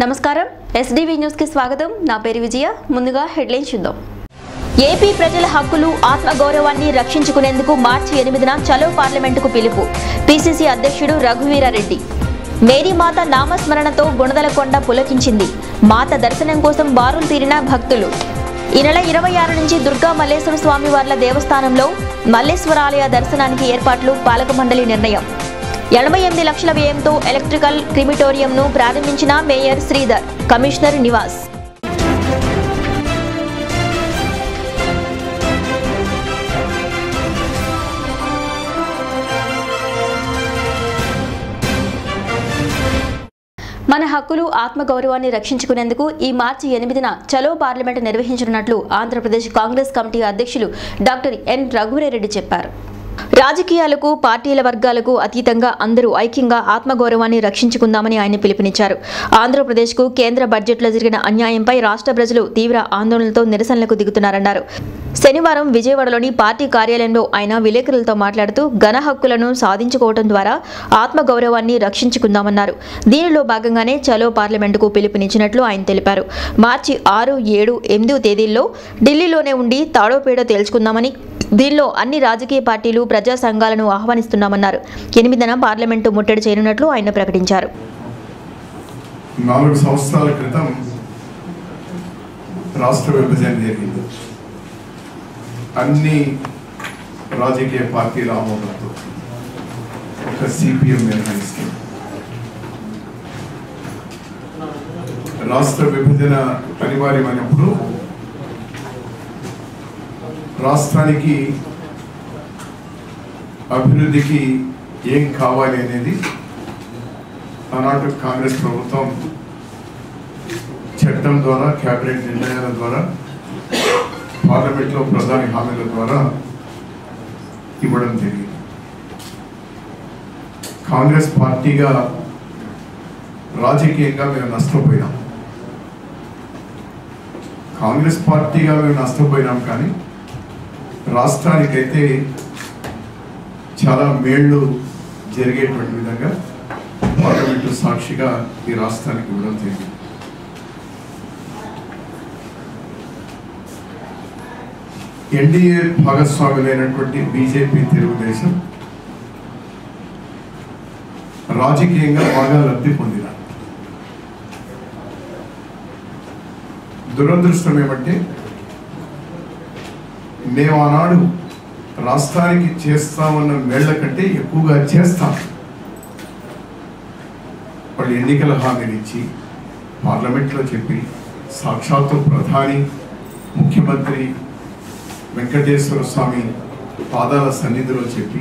నమస్కారం SDV news కి స్వాగతం నా పేరు విజయ ముందుగా హెడ్లైన్ చూద్దాం ఏపీ ప్రజల హక్కులు ఆత్మగౌరవాన్ని రక్షించుకునేందుకు మార్చి ఎనిమిదిన చలో పార్లమెంటుకు పిలుపు పిసిసి అధ్యక్షుడు రఘువీరారెడ్డి మేరీమాత నామస్మరణతో గుణదలకొండ పులకించింది మాత దర్శనం కోసం బారులు తీరిన భక్తులు ఈ నెల ఇరవై ఆరు నుంచి దుర్గా మల్లేశ్వర స్వామి వార్ల దేవస్థానంలో మల్లేశ్వరాలయ దర్శనానికి ఏర్పాట్లు పాలక మండలి నిర్ణయం ఎనభై ఎనిమిది లక్షల వ్యయంతో ఎలక్ట్రికల్ క్రిమిటోరియంను ప్రారంభించిన మేయర్ శ్రీధర్ కమిషనర్ నివాస్ మన హక్కులు ఆత్మగౌరవాన్ని రక్షించుకునేందుకు ఈ మార్చి ఎనిమిదిన చలో పార్లమెంటు నిర్వహించనున్నట్లు ఆంధ్రప్రదేశ్ కాంగ్రెస్ కమిటీ అధ్యక్షులు డాక్టర్ ఎన్ రఘువీరెడ్డి చెప్పారు రాజకీయాలకు పార్టీల వర్గాలకు అతీతంగా అందరూ ఐక్యంగా ఆత్మగౌరవాన్ని రక్షించుకుందామని ఆయన పిలుపునిచ్చారు ఆంధ్రప్రదేశ్కు కేంద్ర బడ్జెట్లో జరిగిన అన్యాయంపై రాష్ట్ర ప్రజలు తీవ్ర ఆందోళనలతో నిరసనలకు దిగుతున్నారన్నారు శనివారం విజయవాడలోని పార్టీ కార్యాలయంలో ఆయన విలేకరులతో మాట్లాడుతూ ఘన హక్కులను సాధించుకోవడం ద్వారా ఆత్మగౌరవాన్ని రక్షించుకుందామన్నారు దీనిలో భాగంగానే చలో పార్లమెంటుకు పిలుపునిచ్చినట్లు ఆయన తెలిపారు మార్చి ఆరు ఏడు ఎనిమిది తేదీల్లో ఢిల్లీలోనే ఉండి తాడోపేడో తేల్చుకుందామని దీనిలో అన్ని రాజకీయ పార్టీలు ప్రజా సంఘాలను ఆహ్వానిస్తున్నామన్నారు ఎనిమిదిన పార్లమెంటు ముట్టడి చేయనున్నట్లు ఆయన ప్రకటించారు నాలుగు సంవత్సరాల క్రితం రాష్ట్ర విభజన జరిగింది అన్ని రాజకీయ పార్టీల ఆమోదంతో ఒక సిపిఎం నిర్ణయిస్తుంది రాష్ట్ర విభజన అనివార్యమైనప్పుడు రాష్ట్రానికి అభివృద్ధికి ఏం కావాలి అనేది ఆనాటి కాంగ్రెస్ ప్రభుత్వం చట్టం ద్వారా క్యాబినెట్ నిర్ణయాల ద్వారా పార్లమెంట్లో ప్రధాని హామీల ద్వారా ఇవ్వడం జరిగింది కాంగ్రెస్ పార్టీగా రాజకీయంగా మేము నష్టపోయినాం కాంగ్రెస్ పార్టీగా మేము నష్టపోయినాం కానీ రాష్ట్రానికైతే చాలా మేళ్ళు జరిగేటువంటి విధంగా పార్లమెంటు సాక్షిగా ఈ రాష్ట్రానికి ఇవ్వడం జరిగింది ఎన్డీఏ భాగస్వాములైనటువంటి బీజేపీ తెలుగుదేశం రాజకీయంగా బాగా లబ్ధి పొందిన దురదృష్టం ఏమంటే మేము ఆనాడు రాష్ట్రానికి చేస్తామన్న మేళ్ల కంటే ఎక్కువగా చేస్తాం వాళ్ళు ఎన్నికల హామీలు ఇచ్చి పార్లమెంట్లో చెప్పి సాక్షాత్తు ప్రధాని ముఖ్యమంత్రి వెంకటేశ్వర స్వామి పాదాల సన్నిధిలో చెప్పి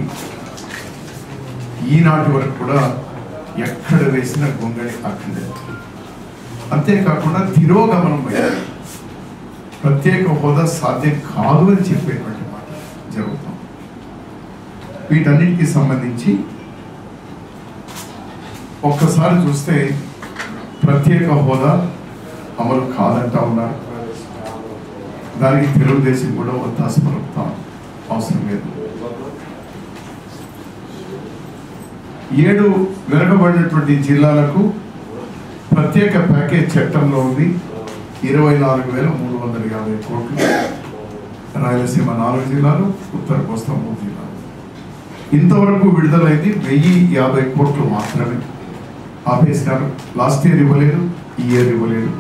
ఈనాటి వరకు కూడా ఎక్కడ వేసిన గొంగళి అఖండ అంతేకాకుండా తిరోగమనం అయ్యారు ప్రత్యేక హోదా సాధ్యం కాదు అని చెప్పేటువంటి మాట జరుగుతాం వీటన్నిటికీ సంబంధించి ఒక్కసారి చూస్తే ప్రత్యేక హోదా అమలు కాదంటా ఉన్నారు దానికి తెలుగుదేశం కూడా ఒత్తాస పలుకుతాం అవసరం లేదు ఏడు వెనుకబడినటువంటి జిల్లాలకు ప్రత్యేక ప్యాకేజ్ చట్టంలో ఉంది ఇరవై నాలుగు వేల మూడు వందల యాభై కోట్లు రాయలసీమ నాలుగు జిల్లాలు ఉత్తర కోస్తా మూడు జిల్లాలు ఇంతవరకు విడుదలైంది వెయ్యి యాభై కోట్లు మాత్రమే ఆపేసినారు లాస్ట్ ఇయర్ ఇవ్వలేదు ఈ ఇయర్ ఇవ్వలేదు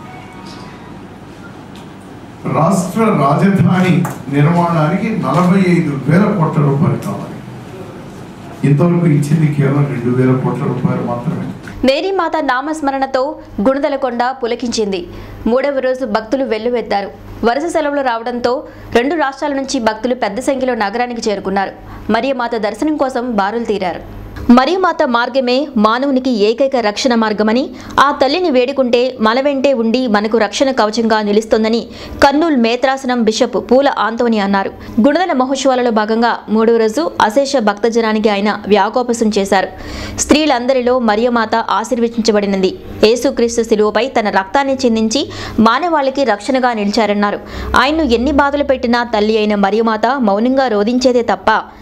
రాష్ట్ర రాజధాని నిర్మాణానికి నలభై ఐదు వేల కోట్ల రూపాయలు కావాలి ఇంతవరకు ఇచ్చింది కేవలం రెండు వేల కోట్ల రూపాయలు మాత్రమే మేరీమాత నామస్మరణతో గుణదలకొండ పులకించింది మూడవ రోజు భక్తులు వెల్లువెత్తారు వరుస సెలవులు రావడంతో రెండు రాష్ట్రాల నుంచి భక్తులు పెద్ద సంఖ్యలో నగరానికి చేరుకున్నారు మరియమాత దర్శనం కోసం బారులు తీరారు మరియమాత మార్గమే మానవునికి ఏకైక రక్షణ మార్గమని ఆ తల్లిని వేడుకుంటే మన వెంటే ఉండి మనకు రక్షణ కవచంగా నిలుస్తోందని కర్నూలు మేత్రాసనం బిషప్ పూల ఆంతోని అన్నారు గుణదల మహోత్సవాలలో భాగంగా మూడో రోజు అశేష భక్తజనానికి ఆయన వ్యాకోపసం చేశారు స్త్రీలందరిలో మరియమాత ఆశీర్వదించబడినది యేసుక్రీస్తు శిలువపై తన రక్తాన్ని చిందించి మానవాళికి రక్షణగా నిలిచారన్నారు ఆయన్ను ఎన్ని బాధలు పెట్టినా తల్లి అయిన మరియమాత మౌనంగా రోధించేదే తప్ప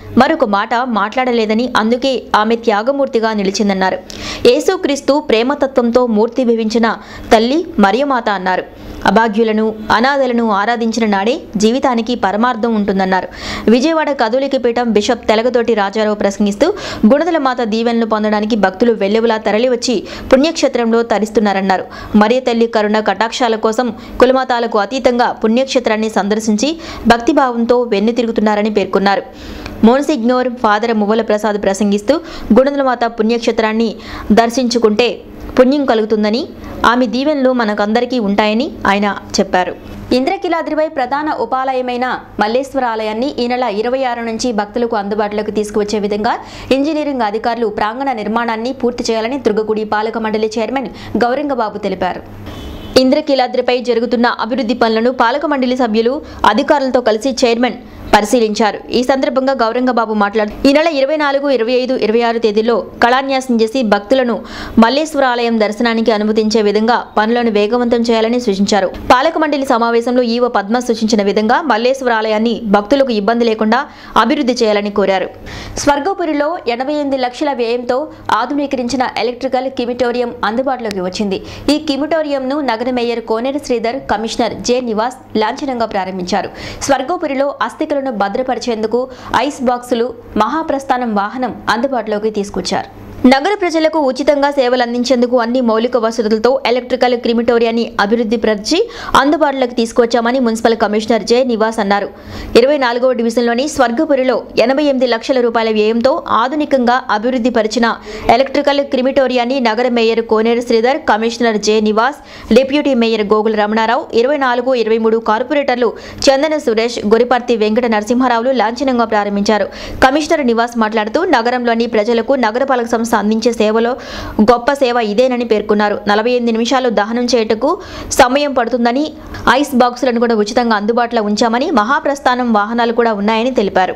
మరొక మాట మాట్లాడలేదని అందుకే ఆమె త్యాగమూర్తిగా నిలిచిందన్నారు యేసుక్రీస్తు ప్రేమతత్వంతో మూర్తి భవించిన తల్లి మరియమాత అన్నారు అభాగ్యులను అనాథలను ఆరాధించిన నాడే జీవితానికి పరమార్థం ఉంటుందన్నారు విజయవాడ కథోలిక పీఠం బిషప్ తెలగతోటి రాజారావు ప్రసంగిస్తూ గుణదల మాత దీవెనలు పొందడానికి భక్తులు వెల్లెవులా తరలివచ్చి పుణ్యక్షేత్రంలో తరిస్తున్నారన్నారు మరియ తల్లి కరుణ కటాక్షాల కోసం కులమతాలకు అతీతంగా పుణ్యక్షేత్రాన్ని సందర్శించి భక్తిభావంతో వెన్ను తిరుగుతున్నారని పేర్కొన్నారు మోన్సిగ్నోర్ ఫాదర్ మువ్వల ప్రసాద్ ప్రసంగిస్తూ గుణదల మాత పుణ్యక్షేత్రాన్ని దర్శించుకుంటే పుణ్యం కలుగుతుందని ఆమె దీవెనలు మనకందరికీ ఉంటాయని ఆయన చెప్పారు ఇంద్రకిలాద్రిపై ప్రధాన ఉపాలయమైన మల్లేశ్వర ఆలయాన్ని ఈ నెల ఇరవై ఆరు నుంచి భక్తులకు అందుబాటులోకి తీసుకువచ్చే విధంగా ఇంజనీరింగ్ అధికారులు ప్రాంగణ నిర్మాణాన్ని పూర్తి చేయాలని దుర్గగుడి పాలక మండలి చైర్మన్ గౌరంగబాబు తెలిపారు ఇంద్రకీలాద్రిపై జరుగుతున్న అభివృద్ధి పనులను పాలక మండలి సభ్యులు అధికారులతో కలిసి చైర్మన్ పరిశీలించారు ఈ సందర్భంగా గౌరంగబాబు మాట్లాడుతూ ఈ నెల ఇరవై నాలుగు ఇరవై ఐదు ఇరవై ఆరు తేదీల్లో కళాన్యాసం చేసి భక్తులను మల్లేశ్వర ఆలయం దర్శనానికి అనుమతించే విధంగా పనులను వేగవంతం చేయాలని సూచించారు పాలక మండలి సమావేశంలో ఈవో పద్మ సూచించిన విధంగా మల్లేశ్వర ఆలయాన్ని భక్తులకు ఇబ్బంది లేకుండా అభివృద్ధి చేయాలని కోరారు స్వర్గపురిలో ఎనభై ఎనిమిది లక్షల వ్యయంతో ఆధునీకరించిన ఎలక్ట్రికల్ కిమిటోరియం అందుబాటులోకి వచ్చింది ఈ కిమిటోరియంను నగర mayor Koneru Sridhar commissioner J Nivas లాంఛనంగా ప్రారంభించారు స్వర్గపురిలో అస్థికలను భద్రపరిచేందుకు ఐస్ బాక్సులు మహాప్రస్థానం వాహనం అందుబాటులోకి తీసుకొచ్చారు నగర ప్రజలకు ఉచితంగా సేవలు అందించేందుకు అన్ని మౌలిక వసతులతో ఎలక్ట్రికల్ క్రిమిటోరియాని అభివృద్ధి పరిచి అందుబాటులోకి తీసుకొచ్చామని మున్సిపల్ కమిషనర్ జె నివాస్ అన్నారు ఇరవై నాలుగవ డివిజన్లోని స్వర్గపురిలో ఎనభై ఎనిమిది లక్షల రూపాయల వ్యయంతో ఆధునికంగా అభివృద్ధి పరిచిన ఎలక్ట్రికల్ క్రిమిటోరియాని నగర mayor Koneru Sridhar commissioner J Nivas deputy mayor Gogula Ramanarao ఇరవై నాలుగు ఇరవై మూడు కార్పొరేటర్లు చందన సురేష్ గొరిపర్తి వెంకట నరసింహారావులు లాంఛనంగా ప్రారంభించారు కమిషనర్ నివాస్ మాట్లాడుతూ నగరంలోని ప్రజలకు నగరపాలక సంస్థ అందించే సేవలో గొప్ప సేవ ఇదేనని పేర్కొన్నారు నలభై ఎనిమిది నిమిషాలు దహనం చేయటకు సమయం పడుతుందని ఐస్ బాక్సులను కూడా ఉచితంగా అందుబాటులో ఉంచామని మహాప్రస్థానం వాహనాలు కూడా ఉన్నాయని తెలిపారు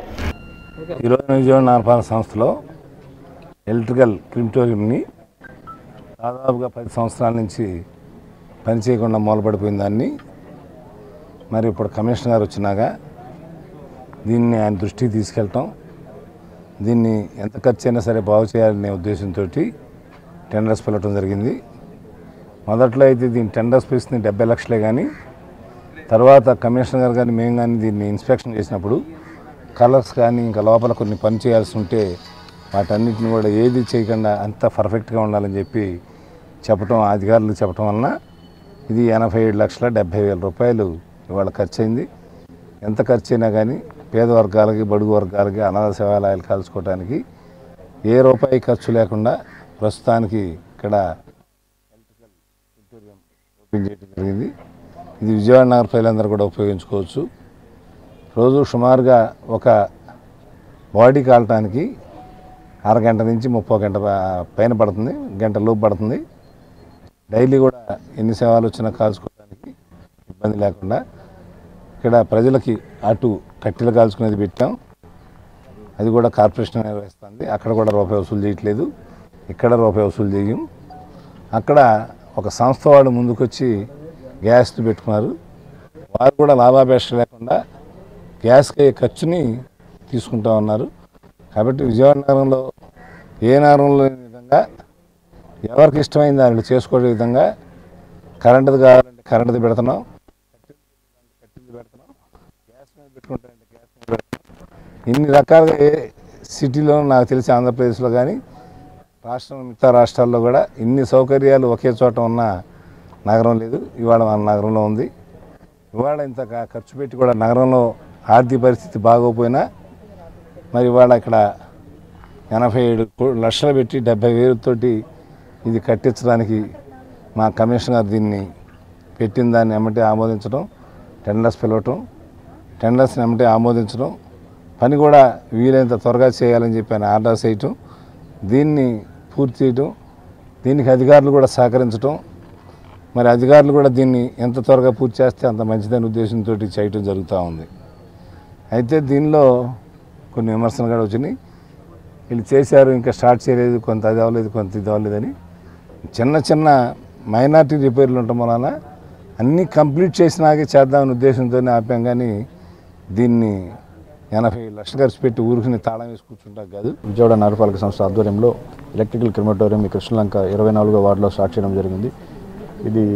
ఈరోజు విజయవాడ నగరపాలక సంస్థలో ఎలక్ట్రికల్ క్రిమిటోరియంని దాదాపుగా పది సంవత్సరాల నుంచి పనిచేయకుండా మూలపడిపోయిన దాన్ని మరి ఇప్పుడు కమిషనర్ గారు వచ్చినాక దీన్ని ఆయన దృష్టికి తీసుకెళ్ళటం దీన్ని ఎంత ఖర్చు అయినా సరే బాగు చేయాలనే ఉద్దేశంతో టెండర్స్ పిలవటం జరిగింది మొదట్లో అయితే దీని టెండర్స్ పిలిచింది డెబ్బై లక్షలే కానీ తర్వాత కమిషనర్ గారు కానీ మేము కానీ దీన్ని ఇన్స్పెక్షన్ చేసినప్పుడు కలర్స్ కానీ ఇంకా లోపల కొన్ని పని చేయాల్సి ఉంటే వాటన్నిటిని కూడా ఏది చేయకుండా అంత పర్ఫెక్ట్గా ఉండాలని చెప్పి చెప్పటం అధికారులు చెప్పటం వలన ఇది ఎనభై ఏడు లక్షల డెబ్బై వేల రూపాయలు ఇవాళ ఖర్చు అయింది ఎంత ఖర్చు అయినా కానీ పేద వర్గాలకి బడుగు వర్గాలకి అనాథ శివాలయాలు కాల్చుకోవడానికి ఏ రూపాయి ఖర్చు లేకుండా ప్రస్తుతానికి ఇక్కడ ఓపెన్ చేయడం జరిగింది ఇది విజయవాడ నగర ప్రజలందరూ కూడా ఉపయోగించుకోవచ్చు రోజు సుమారుగా ఒక బాడీ కాలటానికి అరగంట నుంచి ముప్పై గంట ప- పైన పడుతుంది గంట లోపు పడుతుంది డైలీ కూడా ఎన్ని సేవలు వచ్చినా కాల్చుకోవడానికి ఇబ్బంది లేకుండా ఇక్కడ ప్రజలకి అటు కట్టెలు కాల్చుకునేది పెట్టాం అది కూడా కార్పొరేషన్ నిర్వహిస్తుంది అక్కడ కూడా రూపాయి వసూలు చేయట్లేదు ఇక్కడ రూపాయి వసూలు చేయం అక్కడ ఒక సంస్థ వాళ్ళు ముందుకొచ్చి గ్యాస్ పెట్టుకున్నారు వారు కూడా లాభాపేక్ష లేకుండా గ్యాస్కి అయ్యే ఖర్చుని తీసుకుంటా ఉన్నారు కాబట్టి విజయవాడ నగరంలో ఏ నగరంలో లేని విధంగా ఎవరికి ఇష్టమైంది దాన్ని చేసుకునే విధంగా కరెంటుది కావాలంటే కరెంటుది పెడుతున్నాం కట్టెలది పెడుతున్నాం గ్యాస్ మీద పెట్టుకుంటారంటే గ్యాస్ మీద పెడుతున్నాం ఇన్ని రకాలుగా ఏ సిటీలో నాకు తెలిసి ఆంధ్రప్రదేశ్లో కానీ రాష్ట్రం మిగతా రాష్ట్రాల్లో కూడా ఇన్ని సౌకర్యాలు ఒకే చోట ఉన్న నగరం లేదు ఇవాళ మన నగరంలో ఉంది ఇవాళ ఇంత క- ఖర్చు పెట్టి కూడా నగరంలో ఆర్థిక పరిస్థితి బాగోపోయినా మరి ఇవాళ ఇక్కడ ఎనభై ఏడు కో- లక్షలు పెట్టి డెబ్బై వేలతోటి ఇది కట్టించడానికి మా కమిషనర్ దీన్ని పెట్టిన దాన్ని ఎమ్మటే ఆమోదించడం టెండర్స్ పిలవటం టెండర్స్ని ఎమ్మటే ఆమోదించడం పని కూడా వీలైనంత త్వరగా చేయాలని చెప్పి ఆయన ఆర్డర్ చేయటం దీన్ని పూర్తి చేయటం దీనికి అధికారులు కూడా సహకరించటం మరి అధికారులు కూడా దీన్ని ఎంత త్వరగా పూర్తి చేస్తే అంత మంచిదనే ఉద్దేశంతో చేయటం జరుగుతూ ఉంది అయితే దీనిలో కొన్ని విమర్శలు కూడా వచ్చినాయి వీళ్ళు చేశారు ఇంకా స్టార్ట్ చేయలేదు కొంత అది అవ్వలేదు కొంత ఇది అవ్వలేదని చిన్న చిన్న మైనార్టీ రిపేర్లు ఉండటం వలన అన్నీ కంప్లీట్ చేసినాకే చేద్దామనే ఉద్దేశంతోనే ఆపాం కానీ దీన్ని ఎనభై లక్షలు ఖర్చు పెట్టి ఊరికి తాళం వేసి కూర్చుంటాం కాదు విజయవాడ నగరపాలక సంస్థ ఆధ్వర్యంలో ఎలక్ట్రికల్ క్రిమటోరియం ఈ కృష్ణలంక ఇరవై నాలుగో వార్డులో స్టార్ట్ చేయడం జరిగింది ఇది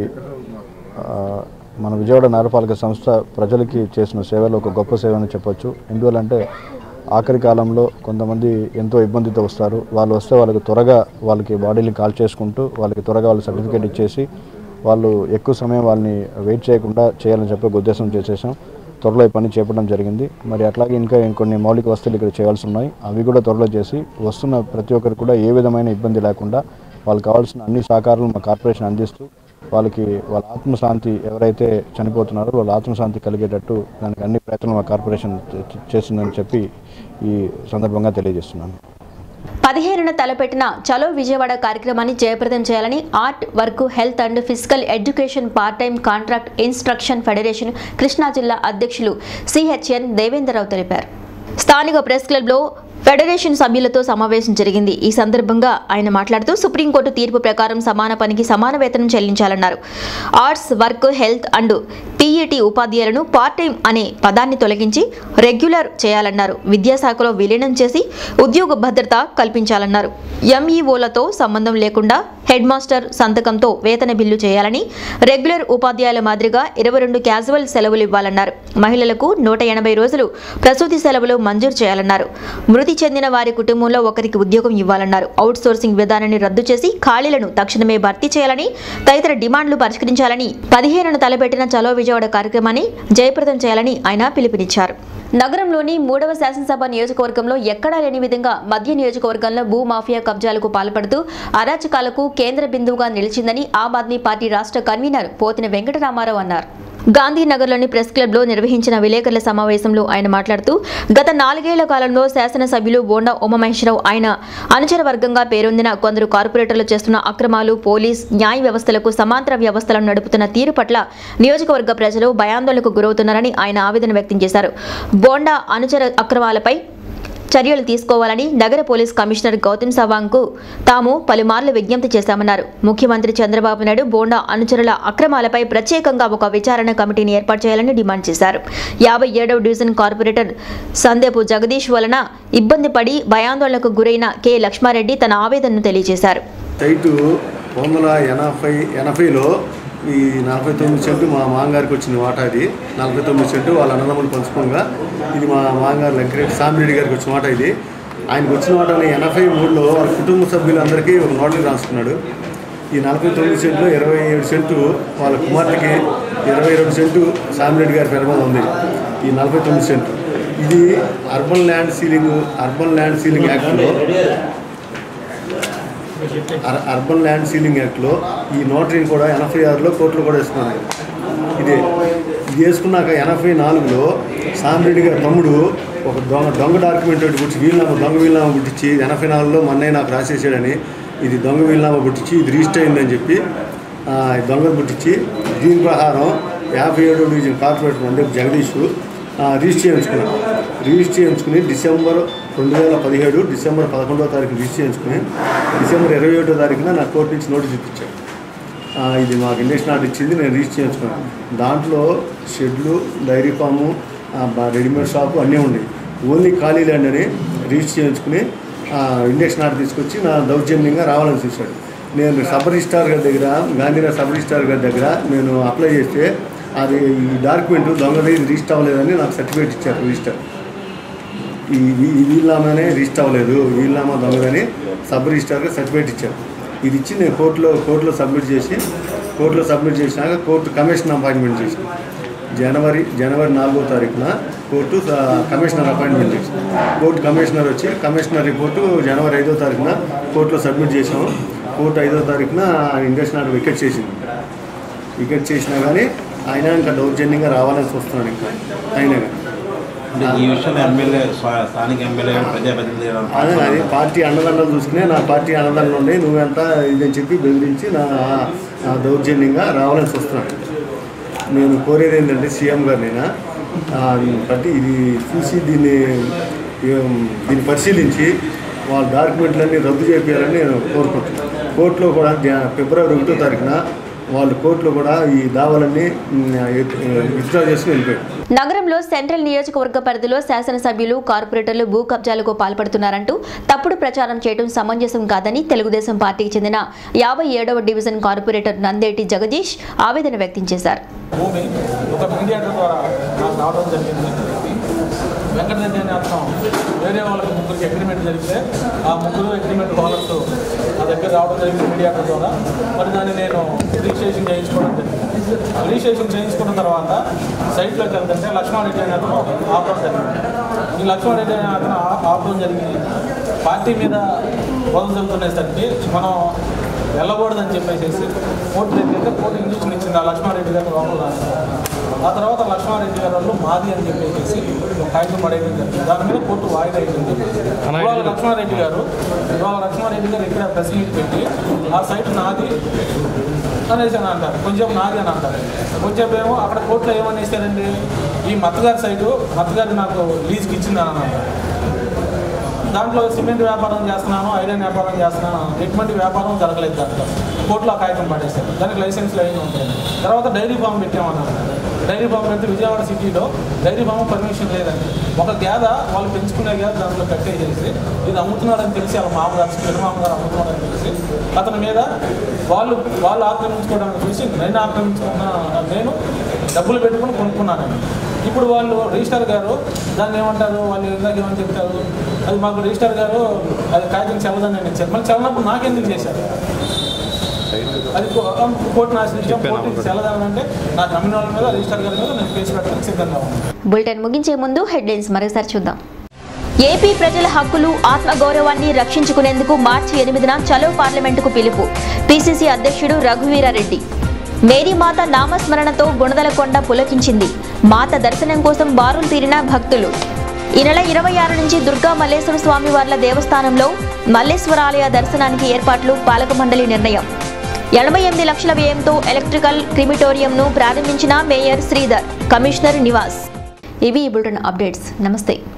ఆ, మన విజయవాడ నగరపాలక సంస్థ ప్రజలకి చేసిన సేవలో ఒక గొప్ప సేవ అని చెప్పొచ్చు ఎందువల్లంటే ఆఖరి కాలంలో కొంతమంది ఎంతో ఇబ్బందితో వస్తారు వాళ్ళు వస్తే వాళ్ళకి త్వరగా వాళ్ళకి బాడీని కాల్ చేసుకుంటూ వాళ్ళకి త్వరగా వాళ్ళ సర్టిఫికేట్ ఇచ్చేసి వాళ్ళు ఎక్కువ సమయం వాళ్ళని వెయిట్ చేయకుండా చేయాలని చెప్పి ఒక ఉద్దేశం చేసేసాం త్వరలో ఈ పని చేపట్టడం జరిగింది మరి అట్లాగే ఇంకా ఇంకొన్ని మౌలిక వస్తువులు ఇక్కడ చేయాల్సి ఉన్నాయి అవి కూడా త్వరలో చేసి వస్తున్న ప్రతి ఒక్కరికి కూడా ఏ విధమైన ఇబ్బంది లేకుండా వాళ్ళకి కావాల్సిన అన్ని సహకారాలు మా కార్పొరేషన్ అందిస్తూ వాళ్ళకి వాళ్ళ ఆత్మశాంతి ఎవరైతే చనిపోతున్నారో వాళ్ళ ఆత్మశాంతి కలిగేటట్టు దానికి అన్ని ప్రయత్నాలు మా కార్పొరేషన్ చే- చేస్తుందని చెప్పి ఈ సందర్భంగా తెలియజేస్తున్నాను పదిహేనున తలపెట్టిన చలో విజయవాడ కార్యక్రమాన్ని జయప్రదం చేయాలని art work health and physical education part time contract instruction federation Krishna జిల్లా అధ్యక్షులు సిహెచ్ఎన్ దేవేంద్రరావు తెలిపారు స్థానిక ప్రెస్ క్లబ్లో ఫెడరేషన్ సభ్యులతో సమావేశం జరిగింది ఈ సందర్భంగా ఆయన మాట్లాడుతూ సుప్రీంకోర్టు తీర్పు ప్రకారం సమాన పనికి సమాన వేతనం చెల్లించాలన్నారు arts work health and TET ఉపాధ్యాయులను పార్ట్ టైం అనే పదాన్ని తొలగించి రెగ్యులర్ చేయాలన్నారు విద్యాశాఖలో విలీనం చేసి ఉద్యోగ భద్రత కల్పించాలన్నారు ఎంఈఓలతో సంబంధం లేకుండా హెడ్ మాస్టర్ సంతకంతో వేతన బిల్లు చేయాలని రెగ్యులర్ ఉపాధ్యాయుల మాదిరిగా ఇరవై రెండు క్యాజువల్ సెలవులు ఇవ్వాలన్నారు మహిళలకు నూట ఎనభై రోజులు ప్రసూతి సెలవులు మంజూరు చేయాలన్నారు మృతి చెందిన వారి కుటుంబంలో ఒకరికి ఉద్యోగం ఇవ్వాలన్నారు అవుట్ సోర్సింగ్ విధానాన్ని రద్దు చేసి ఖాళీలను తక్షణమే భర్తీ చేయాలని తదితర డిమాండ్లు పరిష్కరించాలని పదిహేనున తలపెట్టిన చలో విజయవాడ కార్యక్రమాన్ని జయప్రదం చేయాలని ఆయన పిలుపునిచ్చారు నగరంలోని మూడవ శాసనసభ నియోజకవర్గంలో ఎక్కడా లేని విధంగా మధ్య నియోజకవర్గంలో భూ మాఫియా కబ్జాలకు పాల్పడుతూ అరాచకాలకు కేంద్ర బిందువుగా నిలిచిందని ఆమ్ ఆద్మీ పార్టీ రాష్ట్ర కన్వీనర్ పోతిన వెంకటరామారావు అన్నారు గాంధీనగర్లోని ప్రెస్ క్లబ్లో నిర్వహించిన విలేకరుల సమావేశంలో ఆయన మాట్లాడుతూ గత నాలుగేళ్ల కాలంలో శాసనసభ్యులు బోండా ఉమామహేశ్వరరావు ఆయన అనుచర వర్గంగా పేరొందిన కొందరు కార్పొరేటర్లు చేస్తున్న అక్రమాలు పోలీస్ న్యాయ వ్యవస్థలకు సమాంతర వ్యవస్థలను నడుపుతున్న తీరు పట్ల నియోజకవర్గ ప్రజలు భయాందోళనకు గురవుతున్నారని ఆయన ఆవేదన వ్యక్తం చేశారు బోండా అనుచర అక్రమాలపై చర్యలు తీసుకోవాలని నగర పోలీస్ కమిషనర్ గౌతమ్ సవాంగ్కు తాము పలుమార్లు విజ్ఞప్తి చేశామన్నారు ముఖ్యమంత్రి చంద్రబాబు నాయుడు బోండా అనుచరుల అక్రమాలపై ప్రత్యేకంగా ఒక విచారణ కమిటీని ఏర్పాటు చేయాలని డిమాండ్ చేశారు యాభై ఏడవ డివిజన్ కార్పొరేటర్ సందేపు జగదీష్ వలన ఇబ్బంది పడి భయాందోళనకు గురైన కె లక్ష్మారెడ్డి తన ఆవేదనను తెలియజేశారు సైటు వందల ఎనభై ఎనభైలో ఈ నలభై తొమ్మిది సెంటు మా మామగారికి వచ్చిన వాటా ఇది నలభై తొమ్మిది సెంటు వాళ్ళ అన్నదమ్ములు పంచుకోగా ఇది మా మామగారు వెంకటరెడ్డి సామిరెడ్డి గారికి వచ్చిన వాటా ఇది ఆయనకు వచ్చిన వాటాని ఎనభై మూడులో వాళ్ళ కుటుంబ సభ్యులందరికీ ఒక నోటరీ రాసుకున్నాడు ఈ నలభై తొమ్మిది సెంట్లో ఇరవై ఏడు సెంటు వాళ్ళ కుమార్తెకి ఇరవై రెండు సెంటు సామిరెడ్డి గారి పేరు మీద ఉంది ఈ నలభై తొమ్మిది సెంటు ఇది urban land ceiling urban land ceiling యాక్ట్లో అర్- అర్బన్ ల్యాండ్ సీలింగ్ యాక్ట్లో ఈ నోటరీని కూడా ఎనభై ఆరులో కోర్టులో కూడా వేసుకున్నాడు ఇదే ఇది వేసుకున్నాక ఎనభై నాలుగులో సామిరెడ్డి గారి తమ్ముడు ఒక దొంగ దొంగ డాక్యుమెంట్ ఒకటి పుట్టించి వీలునామా దొంగ వీలునామా పుట్టించి ఎనభై నాలుగులో మొన్నే నాకు రాసేసాడని ఇది దొంగ వీలునామా పుట్టించి ఇది రిజిస్టర్ అయిందని చెప్పి ఆ, ఈ దొంగ పుట్టించి దీని ప్రకారం యాభై ఏడు డివిజన్ కార్పొరేటర్ అంటే జగదీష్ ఆ, రిజిస్టర్ చేయించుకున్నాను రిజిస్టర్ చేయించుకుని డిసెంబర్ రెండు వేల పదిహేడు డిసెంబర్ పదకొండవ తారీఖు రిజిస్టర్ చేయించుకుని డిసెంబర్ ఇరవై ఒకటో తారీఖున నా కోర్టు నుంచి నోటీస్ ఇప్పించాను ఆ, ఇది మాకు ఇండక్షన్ ఆర్డర్ ఇచ్చింది నేను రిజిస్టర్ చేయించుకున్నాను దాంట్లో షెడ్లు డైరీ ఫాము ఆ, బా- రెడీమేడ్ షాపు అన్నీ ఉన్నాయి ఓన్లీ ఖాళీ ల్యాండ్ అని రిజిస్టర్ చేయించుకుని ఆ, ఇండక్షన్ ఆర్డర్ తీసుకొచ్చి నా దౌర్జన్యంగా రావాలని చూశాడు నేను సబ్ రిజిస్టార్ గారి దగ్గర గాంధీనగర్ సబ్ రిజిస్టార్ గారి దగ్గర నేను అప్లై చేస్తే అది ఈ డాక్యుమెంట్ దొంగది ఇది రిజిస్టర్ అవ్వలేదని నాకు సర్టిఫికేట్ ఇచ్చారు రిజిస్టర్ ఈ ఈ- ఈ వీలునామానే రిజిస్టర్ అవ్వలేదు వీలునామా దొంగదని సబ్ రిజిస్టార్గా సర్టిఫికేట్ ఇచ్చారు ఇది ఇచ్చి నేను కోర్టులో కోర్టులో సబ్మిట్ చేసి కోర్టులో సబ్మిట్ చేసినాక కోర్టు కమిషన్ అపాయింట్మెంట్ చేసి జనవరి జనవరి నాలుగో తారీఖున కోర్టు స- కమిషనర్ అపాయింట్మెంట్ చేసి కోర్టు కమిషనర్ వచ్చి కమిషనర్ రిపోర్టు జనవరి ఐదో తారీఖున కోర్టులో సబ్మిట్ చేసాము కోర్టు ఐదో తారీఖున ఇండక్షన్ ఆర్డర్ వికెట్ చేసింది వికెట్ చేసినా కానీ ఆయన ఇంకా దౌర్జన్యంగా రావాలని చూస్తున్నాడు ఇంకా అయినా కానీ అంటే ఈ విషయంలో ఎమ్మెల్యే స్వా- స్థానిక ఎమ్మెల్యే కానీ ప్రజాప్రతినిధి కానీ అదే అది పార్టీ అండదండలు చూసుకునే నా పార్టీ అండదండలు ఉండి నువ్వెంత ఇదని చెప్పి బెదిరించి నా నా దౌర్జన్యంగా రావాలని చూస్తున్నాను నేను కోరేది ఏంటంటే సీఎం గారు నేను బట్టి ఇది చూసి దీన్ని ఏం, దీన్ని పరిశీలించి వాళ్ళ డాక్యుమెంట్లన్నీ రద్దు చేయాలని నేను కోరుకుంటున్నాను కోర్టులో కూడా జ- ఫిబ్రవరి ఒకటో తారీఖున వాళ్ళు కోర్టులో కూడా ఈ దావాలన్నీ విత్డ్రా చేసుకుని వెళ్ళిపోయారు నగరంలో సెంట్రల్ నియోజకవర్గ పరిధిలో శాసనసభ్యులు కార్పొరేటర్లు భూ కబ్జాలకు పాల్పడుతున్నారంటూ తప్పుడు ప్రచారం చేయడం సమంజసం కాదని తెలుగుదేశం పార్టీకి చెందిన యాభై ఏడవ డివిజన్ కార్పొరేటర్ నందేటి జగదీష్ ఆవేదన వ్యక్తం చేశారు భూమి ఒక మీడియేటర్ ద్వారా నాకు రావడం జరిగింది వెంకటరెడ్డి అనే అతను వేరే వాళ్ళకి ముగ్గురికి అగ్రిమెంట్ జరిగితే ఆ ముగ్గురు అగ్రిమెంట్ హోల్డర్స్ నా దగ్గర రావడం జరిగింది మీడియేటర్ ద్వారా మరి దాన్ని నేను రిజిస్ట్రేషన్ చేయించుకోవడం జరిగింది రిజిస్ట్రేషన్ చేయించుకున్న తర్వాత సైట్లోకి వెళ్తుంటే లక్ష్మారెడ్డి అనే అతను ఆపడం జరిగింది ఈ లక్ష్మారెడ్డి అనే అతను ఆ- ఆపడం జరిగింది పార్టీ మీద వదలు జరుగుతునేసరికి మనం వెళ్ళకూడదని చెప్పేసి కోర్టు దగ్గర కోర్టు ఇంజక్షన్ ఇచ్చింది ఆ లక్ష్మారెడ్డి గారు లోపల రాశారు. ఆ తర్వాత లక్ష్మారెడ్డి గారు వాళ్ళు మాది అని చెప్పేసి ఒక కాగితం పడేయడం జరిగింది దాని మీద కోర్టు వాయిదా అయింది ఇవాళ లక్ష్మారెడ్డి గారు ఇవాళ లక్ష్మారెడ్డి గారు ఇక్కడ ప్రెస్ మీట్ పెట్టి ఆ సైట్ నాది అనేసి అని అంటారు కొంచెం నాది అని అంటారు కొంచెం ఏమో అక్కడ కోర్టులో ఏమని ఇస్తారండి ఈ మత్తగారి సైటు మత్తగారి నాకు లీజ్కి ఇచ్చిందని అని అంటారు దాంట్లో సిమెంట్ వ్యాపారం చేస్తున్నాను ఐరన్ వ్యాపారం చేస్తున్నాను ఎటువంటి వ్యాపారం జరగలేదు దాంట్లో కోర్టులో ఆ కాగితం పడేశారు దానికి లైసెన్స్ లైన్ ఉంటాయి తర్వాత డైరీ ఫామ్ పెట్టామన్నారు డైరీ ఫామ్ పెడితే విజయవాడ సిటీలో డైరీ ఫామ్ పర్మిషన్ లేదండి ఒక గేద వాళ్ళు పెంచుకునే గేద దాంట్లో కట్టేసేసి ఇది అమ్ముతున్నారని తెలిసి వాళ్ళ మామగారు పెద్ద మామగారు అమ్ముతున్నారని తెలిసి అతని మీద వాళ్ళు వాళ్ళు ఆక్రమించుకోవడానికి చూసి నేను ఆక్రమించుకున్న నేను డబ్బులు పెట్టుకుని కొనుక్కున్నానండి ఇప్పుడు వాళ్ళు రిజిస్టర్ గారు దాన్ని ఏమంటారు వాళ్ళు ఇందాక ఏమని చెప్తారు అది మాకు రిజిస్టర్ గారు అది కాగితం చెల్లదని నేను ఇచ్చారు మళ్ళీ చల్లనప్పుడు నాకెందుకు చేశారు అది కో- కోర్టును ఆశ్రయించాం కోర్టు చెల్లదని అంటే నాకు నమ్మిన వాళ్ళ మీద రిజిస్టర్ గారి మీద నేను కేసు పెట్టడానికి సిద్ధంగా ఉన్నాను బులెటిన్ ముగించే ముందు హెడ్లైన్స్ మరోసారి చూద్దాం ఏపీ ప్రజల హక్కులు ఆత్మగౌరవాన్ని రక్షించుకునేందుకు మార్చి ఎనిమిదిన చలో పార్లమెంటుకు పిలుపు పిసిసి అధ్యక్షుడు రఘువీరారెడ్డి మేరీమాత నామస్మరణతో గుణదలకొండ పులకించింది మాత దర్శనం కోసం బారులు తీరిన భక్తులు ఈ నెల ఇరవై ఆరు నుంచి దుర్గా మల్లేశ్వర స్వామి వార్ల దేవస్థానంలో మల్లేశ్వరాలయ దర్శనానికి ఏర్పాట్లు పాలక మండలి నిర్ణయం ఎనభై ఎనిమిది లక్షల వ్యయంతో ఎలక్ట్రికల్ క్రిమిటోరియంను ప్రారంభించిన మేయర్ శ్రీధర్ కమిషనర్ నివాస్ ఇవి ఈ బులెటిన్ అప్డేట్స్ నమస్తే